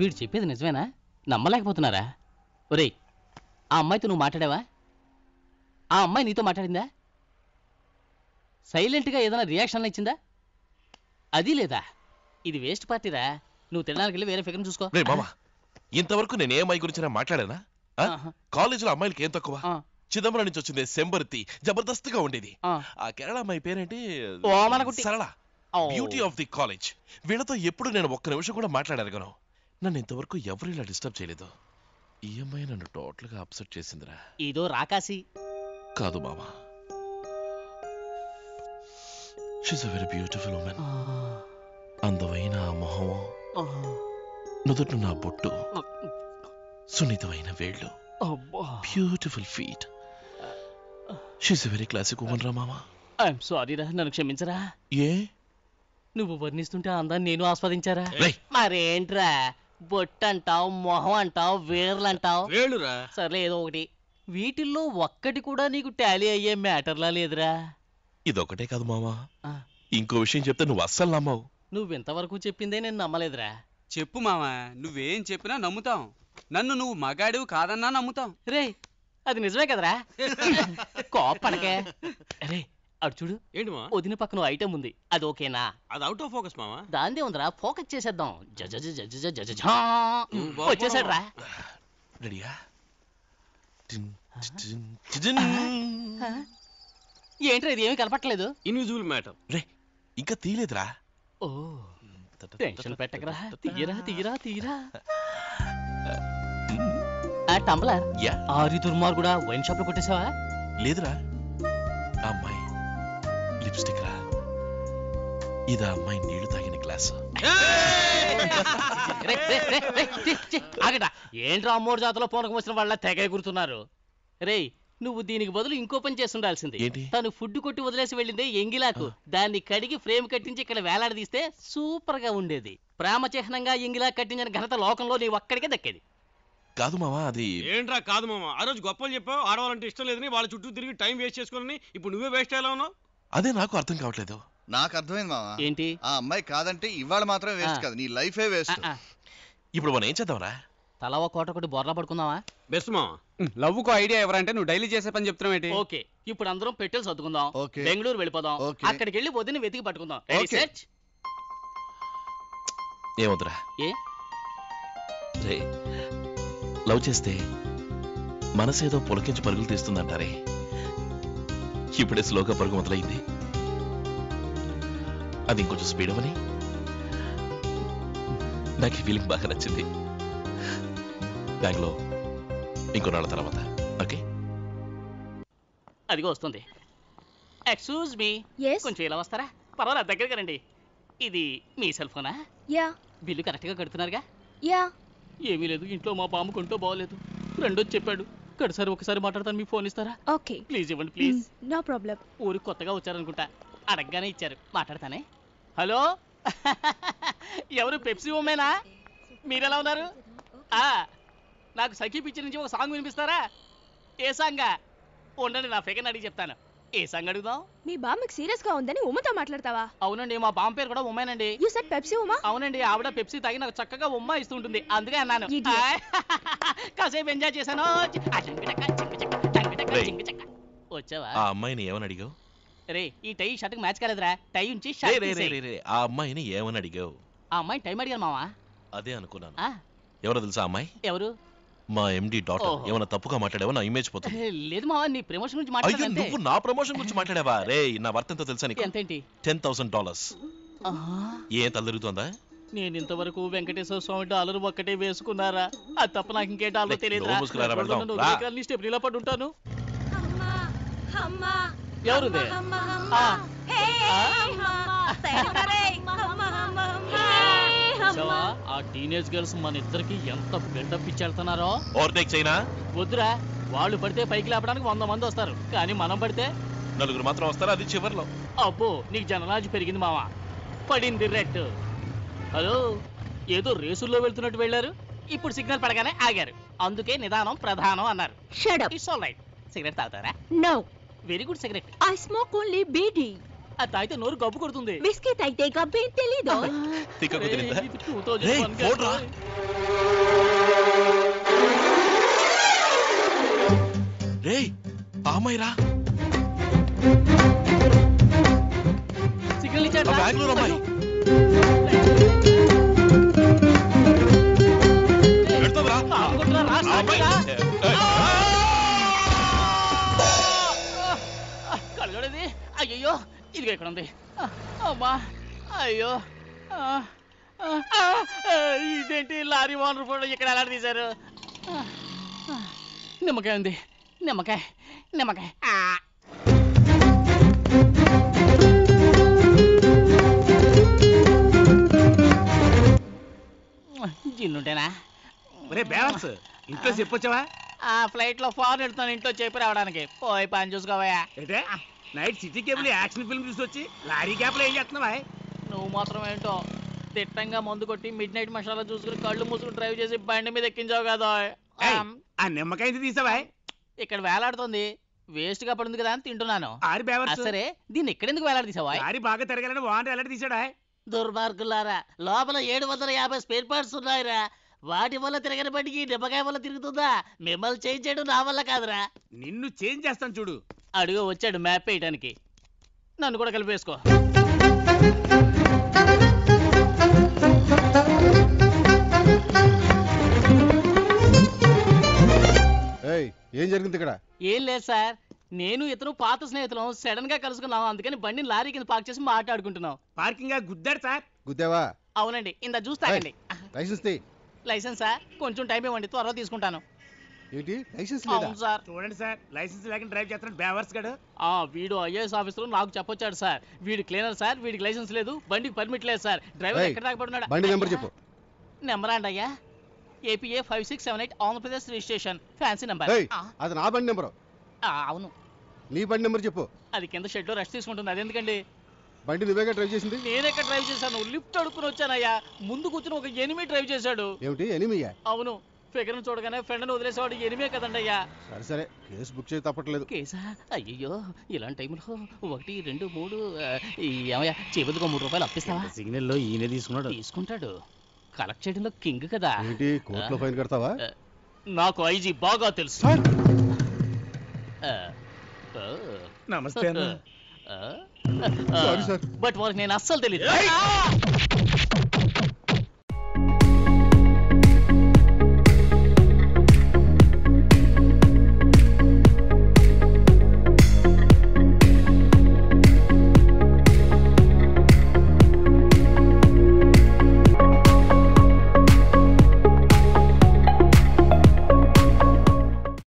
వీడు చెప్పేది నిజమేనా నమ్మలేకపోతున్నారా ఒరేయ్ ఆ అమ్మాయితో నువ్వు మాట్లాడావా ఆ అమ్మాయి నీతో మాట్లాడిందా సైలెంట్గా ఏదైనా రియాక్షన్ ఇచ్చిందా అది లేదా ఇది వేస్ట్ పార్టీరా నువ్వు తినడానికి వెళ్ళి వేరే ఫిగర్ చూసుకో రే మామ ఇంతవరకు నేను ఏ అమ్మాయి గురించి మాట్లాడానా ఆ? ఆహా. కాలేజీలో అమ్మాయిలకి ఏం తక్కువ ఆ, చిదంబరం నుంచి వచ్చింది సెంబర్తి జబర్దస్త్గా ఉండేది ఆ. ఆ కేరళ అమ్మాయి పేరేంటి ఓమనగుట్టి. Sarala oh. Beauty of the college వీళ్ళతో ఎప్పుడు నేను ఒక్క నిమిషం కూడా మాట్లాడగలను నన్ను ఇంతవరకు ఎవరు ఇలా డిస్టర్బ్ చేయలేదు ఈ అమ్మాయి నన్ను టోటల్ గా అప్సెట్ చేసిందిరా ఇదో రాకాసి కాదు మామ she's a very beautiful woman అందమైన ఆ మొహం నుదుటి నా బొట్టు సున్నితమైన వేళ్ళు beautiful feet she's a very classic woman రా మామ ఐఎమ్ సారీ రా నన్ను క్షమించరా ఏ నువ్వు వర్ణిస్తుంటే అందాన్ని నేను ఆస్వాదించారా రేయ్. మరేంట్రా బొట్టు అంటావు మొహం అంటావు వేర్లు అంటావు వేళురా సర్లే ఏదో ఒకటి వీటిల్లో ఒక్కటి కూడా నీకు టాలీ అయ్యే మ్యాటర్లా లేదురా ఇదొకటే కాదు మామ ఆ, ఇంకో విషయం చెప్తే నువ్వు అస్సలు నమ్మవు నువ్వు ఇంతవరకు చెప్పిందే నేను నమ్మలేదురా చెప్పు మావా నువ్వేం చెప్పినా నమ్ముతాం నన్ను నువ్వు మగాడివి కాదన్నా నమ్ముతాం రే అది నిజమే కదరా కోపడకే రే అటు చూడు ఏంటి మా వదిన పక్కన ఐటమ్ ఉంది అది ఓకేనా అది అవుట్ ఆఫ్ ఫోకస్ మావా దాందే ఉందిరా ఫోకస్ చేసేద్దాం జజ జజ జజ జజ జజ ఝా. వచ్చేసాడు రా రెడీయా టిన్ టిన్ టిన్. ఏంట్రా ఇది ఏమీ కనపట్లేదు ఇన్విజిబుల్ మ్యాటర్ రే ఇంకా తీయలేదురా ఓ టెన్షన్ పెట్టకరా తీయరా తీయరా తీయరా ఆ టంబ్లర్ యా ఆరి దుర్మార్గుడా వైన్ షాప్ లో కొట్టేసావా లేదురా ఆ అమ్మాయి లిప్స్టిక్ రా ఇదా అమ్మాయి నీళ్లు తాగిన గ్లాస్ రే, రే, రే, రే, ఛీ, ఛీ, ఆగట ఏంట్రా అమ్మోడు జాతలో పూనకం వచ్చిన వాళ్ళ తెగ ఎగురుతున్నారు రేయ్ నువ్వు దీనికి బదులు ఇంకో పని చేసి ఉండాల్సింది ఏంటి? తను ఫుడ్ కొట్టి వదిలేసి వెళ్ళిందే ఎంగిలాకు దాన్ని కడిగి ఫ్రేమ్ కట్టించి ఇక్కడ వేలాడదీస్తే సూపర్ గా ఉండేది ప్రేమ చిహ్నంగా ఎంగిలా కట్టించిన ఘనత లోకంలో నీ ఒక్కడికే దక్కేది కాదు మావా అది ఏంట్రా కాదు మామ ఆ రోజు గొప్పలు చెప్పావు ఆడవాలంటే ఇష్టం లేదని వాళ్ళ చుట్టూ తిరిగి టైం వేస్ట్ చేసుకోవాలని ఇప్పుడు నువ్వే వేస్ట్ అయ్యేలా ఉన్నావు అదే నాకు అర్థం కావట్లేదు నాకు అర్థమైంది మావా ఏంటి ఆ అమ్మాయి కాదంటే ఇవాళ మాత్రమే వేస్ట్ ఆ. కాదు నీ లైఫే ఆ, వేస్ట్ ఆ, ఇప్పుడు మనం ఏం చేద్దాంరా తల ఒక కోట కొట్టి బొర్లా పడుకుందామా బెస్ట్ మామ లవ్వుకు ఐడియా ఎవరంటే నువ్వు డైలీ చేసే పని చెప్తున్నావు ఏంటి ఓకే ఇప్పుడు అందరం పెట్టెలు సర్దుకుందాం ఓకే. బెంగళూరు వెళ్ళిపోదాం ఓకే. అక్కడికి వెళ్ళి వదిన వెతికి పట్టుకుందాం రెడీ ఓకే. సెట్ ఏమొద్దురా ఏ రే లవ్ చేస్తే మనసేదో పులకించి పరుగులు తీస్తుందంటారే ఇప్పుడే స్లోగా పరుగు మొదలైంది అది ఇంకొంచెం స్పీడ్ అవని నాకు ఈ ఫీలింగ్ బాగా నచ్చింది బ్యాంగ్లో ఇంకో నాళ్ళ తర్వాత ఓకే అదిగో వస్తుంది ఎక్స్క్యూజ్ మీ ఎస్ కొంచెం ఇలా వస్తారా పర్వాలేదు దగ్గరికి రండి ఇది మీ సెల్ ఫోనా యా బిల్లు కరెక్ట్గా కడుతున్నారుగా యా ఏమీ లేదు ఇంట్లో మా పాము కొంటూ బాగోలేదు రెండోది చెప్పాడు కడసారి ఒకసారి మాట్లాడతాను మీ ఫోన్ ఇస్తారా ఓకే ప్లీజ్ ఇవ్వండి ప్లీజ్ నో ప్రాబ్లం ఊరికి కొత్తగా వచ్చారనుకుంటా అడగగానే ఇచ్చారు మాట్లాడతానే హలో ఎవరు పెప్సీ ఉమ్మేనా మీరెలా ఉన్నారు ఆ, నాకు సఖీ పిక్చర్ నుంచి ఒక సాంగ్ వినిపిస్తారా ఏ సాంగా ఉండండి నా ఫిగర్ అడిగి చెప్తాను ఏ సాంగ్ అడుగుదాం మీ బామ్మకి సీరియస్ గా ఉందని ఉమ్మతో మాట్లాడతావా అవునండి మా బామ్మ పేరు కూడా ఉమ్మేనండి యు సెడ్ పెప్సీ ఉమా అవునండి ఆవిడ పెప్సీ తాగి నాకు చక్కగా ఉమ్మ ఇస్తుంటుంది అందుకే అన్నాను Idiot. ఆయ్, కాసేపు ఎంజాయ్ చేశాను ఆ చింగిటక్క, చింగిచక్క, చింగిటక్క, రేయ్. చింగిచక్క. వచ్చావా ఆ అమ్మాయిని ఏమని అడిగావు రే ఈ టై షర్ట్కి మ్యాచ్ కాలేదురా టై ఉంచి రే, షర్ట్ రే, రే, తీసేయ్. రే, రే, ఆ అమ్మాయిని ఏమని అడిగావు ఆ అమ్మాయి టైం అడిగాను మావా అదే అనుకున్నాను ఆ, ఎవరో తెలుసా ఆ అమ్మాయి ఎవరు మా ఎండి డాటర్ ఓహో. ఏమైనా తప్పుగా మాట్లాడావో నా ఇమేజ్ పోతుంది ఏ, లేదు మావా నీ ప్రమోషన్ గురించి అయ్యో మాట్లాడంతే నువ్వు నా ప్రమోషన్ గురించి మాట్లాడావా రే నా వర్త్ ఎంతో తెలుసా నీకు ఎంతేంటి టెన్ థౌసండ్ డాలర్స్ ఆహా, ఏం తలదిరుగుతుందా నేను ఇంతవరకు వెంకటేశ్వర స్వామి డాలర్ ఒక్కటే వేసుకున్నారా అది తప్ప నాకు ఇంకే డాలర్ రేయ్, తెలియదు నోరు మూసుకురారా, వెళ్దాం. రా. స్టెప్ ఇలా పడి ఉంటాను ఎవరుది ఆ. చూసావా? ఆ టీనేజ్ గర్ల్స్ మన ఇద్దరికి ఎంత బిల్డప్ ఇచ్చేళ్తున్నారో ఓవర్టేక్ చైనా వద్దురా వాళ్ళు పడితే పైకి లేపడానికి వంద మంది వస్తారు కానీ మనం పడితే నలుగురు మాత్రం వస్తారా అది చివర్లో అబ్బో నీకు జనరాజు పెరిగింది మావా పడింది రెడ్ హలో ఏదో రేసుల్లో వెళ్తున్నట్టు వెళ్ళారు ఇప్పుడు సిగ్నల్ పడగానే ఆగారు అందుకే నిదానం ప్రధానం అన్నారు shut up it's all right cigarette తాగుతారా no very good cigarette I smoke only beedi అది తాగితే నోరు గబ్బు కొడుతుంది బిస్కెట్ అయితే గబ్బేం తెలీదు తిక్క కుదిరిందా రేయ్, ఇది 2001 రేయ్, ఫోన్ రా. కాదు. అమ్మాయిరా సిగ్నల్ ఇచ్చాడు ఆ బెంగళూరు అమ్మాయి. పెడతావురా? ఆ అమ్మాయి. కళ్ళోడేది అయ్యయ్యో ఇదిగో ఇక్కడ ఉంది ఆ, అమ్మా అయ్యో ఆ, ఆ, ఆ, ఇదేంటి లారీ ఓనర్ ఫోటో ఇక్కడ ఎలా తీశారు ఆ, ఆ, నిమ్మకాయ ఉంది నిమ్మకాయ నిమ్మకాయ ఆ. జిన్నుంటేనా ఒరే బ్యాలెన్స్ ఇంట్లో చెప్పొచ్చావా ఆ ఫ్లైట్ లో ఫారెన్ వెళ్తాను ఇంట్లో చెప్పి రావడానికి పోయి పని చూసుకోవయ్యా ఏంటే night city cable action film తీసుకొచ్చి లారీ క్యాప్ లో ఏం చేస్తున్నావా నువ్వు మాత్రం ఏంటో తిట్టంగా మందు కొట్టి మిడ్ నైట్ మసాలా చూసుకుని కళ్ళు మూసుకుని డ్రైవ్ చేసి బండి మీద ఎక్కించావు కదా ఏయ్, ఆమ్, ఆ నిమ్మకాయ ఎందుకు తీసావా ఇక్కడ వేలాడుతుంది వేస్ట్ గా పడింది కదా అని తింటున్నాను ఆరి ఆ, బ్యాలెన్స్ సరే దీన్ని ఎక్కడెందుకు వేలాడదీసావా లారీ బాగా తిరగాలని వాంటర్ ఎలాంటి తీసాడా దుర్మార్గులారా లోపల ఏడు వందల యాభై స్పేర్ పార్ట్స్ ఉన్నాయిరా వాటి వల్ల తిరగని బండికి నిమ్మకాయ వల్ల తిరుగుతుందా మిమ్మల్ని చేంజ్ చేయడం నా వల్ల కాదురా నిన్ను చేంజ్ చేస్తాను చూడు అడుగు వచ్చాడు మ్యాప్ వేయటానికి నన్ను కూడా కలిపేసుకో ఏయ్ ఏం జరిగింది ఇక్కడ ఏం లేదు సార్ నేను ఇతను పాత స్నేహితులం సడన్ గా కలుసుకున్నాం అందుకని బండిని లారీ కింద పార్క్ చేసి మాట్లాడుకుంటున్నాం పార్కింగ్ గా గుద్దాడు సార్ గుద్దావా అవునండి ఇంత జ్యూస్ తాగండి లైసెన్స్ తీ లైసెన్సా కొంచెం టైం ఇవ్వండి త్వరగా తీసుకుంటాను ఏంటి లైసెన్స్ లేదా అవును సార్ చూడండి సార్ లైసెన్స్ లేకుండా డ్రైవ్ చేస్తున్నాడు బేవర్స్ గడు ఆ వీడు ఐఏఎస్ ఆఫీసర్ నాకు చెప్పొచ్చాడు సార్ వీడి క్లీనర్ సార్ వీడికి లైసెన్స్ లేదు బండికి పర్మిట్ లేదు సార్ డ్రైవర్ ఏయ్, ఎక్కడ దాకా బండి నెంబర్ చెప్పు నెంబర్ అండి అయ్యా APA five six seven eight Andhra Pradesh registration fancy number ఏయ్ అది నా బండి నెంబరు అవును నీ బండి నెంబర్ చెప్పు అది కింద షెడ్ లో రెస్ట్ తీసుకుంటుంది అదెందుకండి బండి నువ్వేగా డ్రైవ్ చేసింది నేనెక్కడ డ్రైవ్ చేశాను లిఫ్ట్ అడుక్కుని వచ్చానయ్యా ముందు కూర్చుని ఒక ఎనిమి డ్రైవ్ చేశాడు ఏమిటి ఎనిమియా అవును ఫిగర్ చూడగానే ఫ్రెండ్ని వదిలేసేవాడు ఎనిమే కదండి అయ్యా సరే సరే కేసు బుక్ చేసి తప్పట్లేదు కేసా అయ్యయ్యో ఇలాంటి టైంలో ఒకటి రెండు మూడు ఆ, ఈ ఏమయ్యా చేబుద్దుకో మూడు రూపాయలు అప్పిస్తావా సిగ్నల్ లో ఈయన తీసుకున్నాడు తీసుకుంటాడు కలెక్ట్ చేయడంలో కింగ్ కదా ఏంటి కోర్టులో ఫైన్ కడతావా ఆ, నాకు ఐజీ బాగా తెలుసు సార్ ఆ, ఆ, నమస్తే అన్న ఆ, సారీ సార్ బట్ వారికి నేను అస్సలు తెలియదు